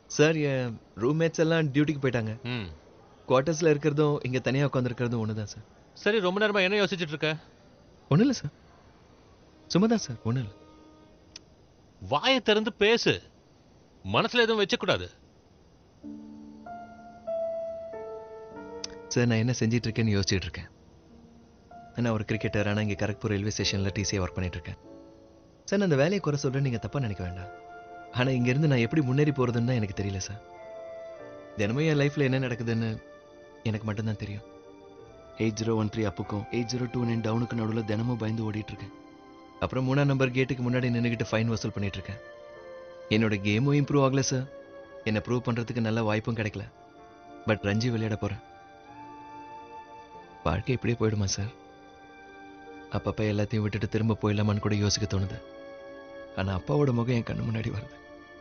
Sir என் roommates எல்லாம் டியூட்டிக்கு போயிட்டாங்க ம் குவார்ட்டர்ஸில் இருக்கிறதும் இங்கே தனியாக உட்காந்துருக்கிறதும் ஒன்று தான் சார் சரி ரொம்ப நேரமா என்ன யோசிச்சுட்டு இருக்க ஒன்றும் இல்லை சார் சும்மா தான் சார் ஒன்றும் இல்லை வாயை திறந்து பேசு மனசுல எதுவும் வச்சக்கூடாது சார் நான் என்ன செஞ்சிட்டு இருக்கேன்னு யோசிச்சுட்டு இருக்கேன் நான் ஒரு கிரிக்கெட்டர் ஆனால் இங்கே கரக்பூர் ரயில்வே ஸ்டேஷனில் டிசியாக ஒர்க் பண்ணிட்டு இருக்கேன் சார் நான் அந்த வேலையை குறை சொல்கிறேன் நீங்கள் தப்பாக நினைக்க வேண்டாம் ஆனால் இங்கேருந்து நான் எப்படி முன்னேறி போகிறதுன்னு தான் எனக்கு தெரியல சார் தினமும் என் லைஃப்பில் என்ன நடக்குதுன்னு எனக்கு மட்டும்தான் தெரியும் எயிட் ஜீரோ ஒன் த்ரீ அப்புக்கும் எயிட் ஜீரோ டூ நைன் டவுனுக்கு நடுவில் தினமும் பயந்து ஓடிட்டு இருக்கேன் அப்புறம் மூணாம் நம்பர் கேட்டுக்கு முன்னாடி நின்றுக்கிட்டு ஃபைன் வசூல் பண்ணிட்டு இருக்கேன் என்னோட கேமும் இம்ப்ரூவ் ஆகல சார் என்னை ப்ரூவ் பண்ணுறதுக்கு நல்ல வாய்ப்பும் கிடைக்கல பட் ரஞ்சி விளையாட போகிறேன் வாழ்க்கை இப்படியே போயிடுமா சார் அப்பப்போ எல்லாத்தையும் விட்டுட்டு திரும்ப போயிடலாமான்னு கூட யோசிக்க தோணுது ஆனால் அப்பாவோட முகம் என் கண்ணு முன்னாடி வருது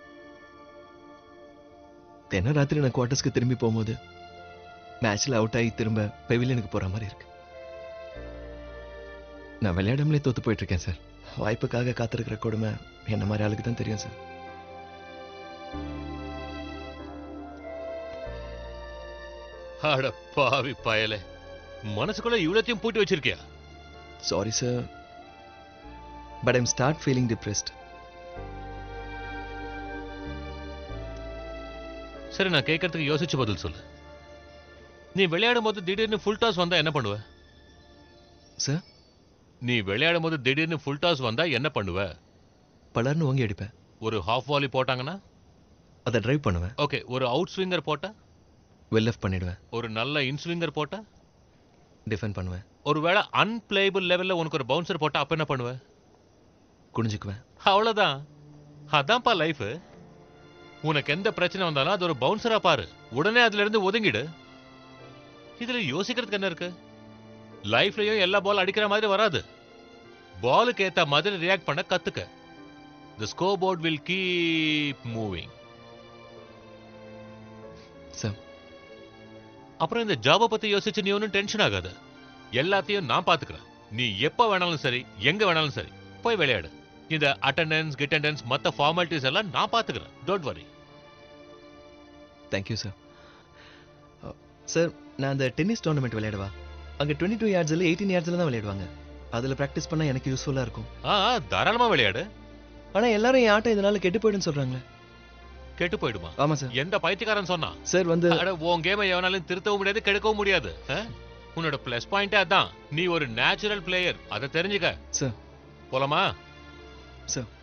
தினம் ராத்திரி நான் குவார்ட்டர்ஸ்க்கு திரும்பி போகும்போது மேட்ச்ல அவுட் ஆகி திரும்ப பெவிலியனுக்கு போற மாதிரி இருக்கு நான் விளையாடாமலே தோத்து போயிட்டு இருக்கேன் சார் வாய்ப்புக்காக காத்திருக்கிற கொடுமை என்ன மாதிரி ஆளுக்கு தான் தெரியும் சார் அட பாவி பயலே மனசுக்குள்ள இவ்வளத்தையும் பூட்டி வச்சிருக்கியா sorry sir but I'm start feeling depressed சரி நான் கேட்கறதுக்கு யோசிச்சு பதில் சொல்லு நீ விளையாடும் போது திடீர்னு ஃபுல் டாஸ் வந்தா என்ன பண்ணுவ சார் நீ விளையாடும் போது திடீர்னு ஃபுல் டாஸ் வந்தா என்ன பண்ணுவ பலர்னு ஓங்கி அடிப்பேன் ஒரு ஹாஃப் வாலி போட்டாங்கன்னா அதை டிரைவ் பண்ணுவேன் ஓகே ஒரு அவுட் ஸ்விங்கர் போட்டா வெல் ஆஃப் பண்ணிடுவேன் ஒரு நல்ல இன் ஸ்விங்கர் போட்டா டிஃபெண்ட் பண்ணுவேன் ஒருவேளை அன்பிளேபிள் லெவல்ல உனக்கு ஒரு பவுன்சர் போட்டா அப்ப என்ன பண்ணுவ குனிஞ்சுக்குவேன் அவ்வளவுதான் அதான்ப்பா லைஃப் உனக்கு எந்த பிரச்சனை வந்தாலும் அது ஒரு பவுன்சரா பாரு உடனே அதுல இருந்து ஒதுங்கிடு இதுல யோசிக்கிறதுக்கு என்ன இருக்கு லைஃப்லயும் எல்லா பால் அடிக்கிற மாதிரி வராது பாலுக்கு ஏத்த மாதிரி ரியாக்ட் பண்ண கத்துக்க the scoreboard will keep moving sir அப்புறம் இந்த ஜாபை பத்தி யோசிச்சு நீ ஒன்றும் டென்ஷன் ஆகாத எல்லாத்தையும் நான் பாத்துக்கிறேன் நீ எப்ப வேணாலும் சரி எங்க வேணாலும் சரி போய் விளையாடு இந்த அட்டெண்டன்ஸ் கிட்டண்டன்ஸ் மத்த ஃபார்மாலிட்டிஸ் எல்லாம் நான் பாத்துக்கிறேன் don't worry thank you sir sir நான் அந்த டென்னிஸ் டோர்னமெண்ட் விளையாடுவா அங்கே டுவெண்ட்டி டூ யார்ட்ஸில் எயிட்டீன் யார்ட்ஸில் தான் விளையாடுவாங்க அதில் ப்ராக்டிஸ் பண்ணால் எனக்கு யூஸ்ஃபுல்லாக இருக்கும் ஆ ஆ, தாராளமா விளையாடு ஆனால் எல்லாரும் என் ஆட்டம் இதனால கெட்டு போயிடுன்னு சொல்கிறாங்களே கெட்டு போயிடுமா ஆமாம் சார் எந்த பைத்தியக்காரன் சொன்னா சார் வந்து அட உன் கேமை எவனாலும் திருத்தவும் முடியாது கெடுக்கவும் முடியாது ஆ? உன்னோட பிளஸ் பாயிண்டே அதான் நீ ஒரு நேச்சுரல் பிளேயர் அதை தெரிஞ்சுக்க சார் போலாமா சார்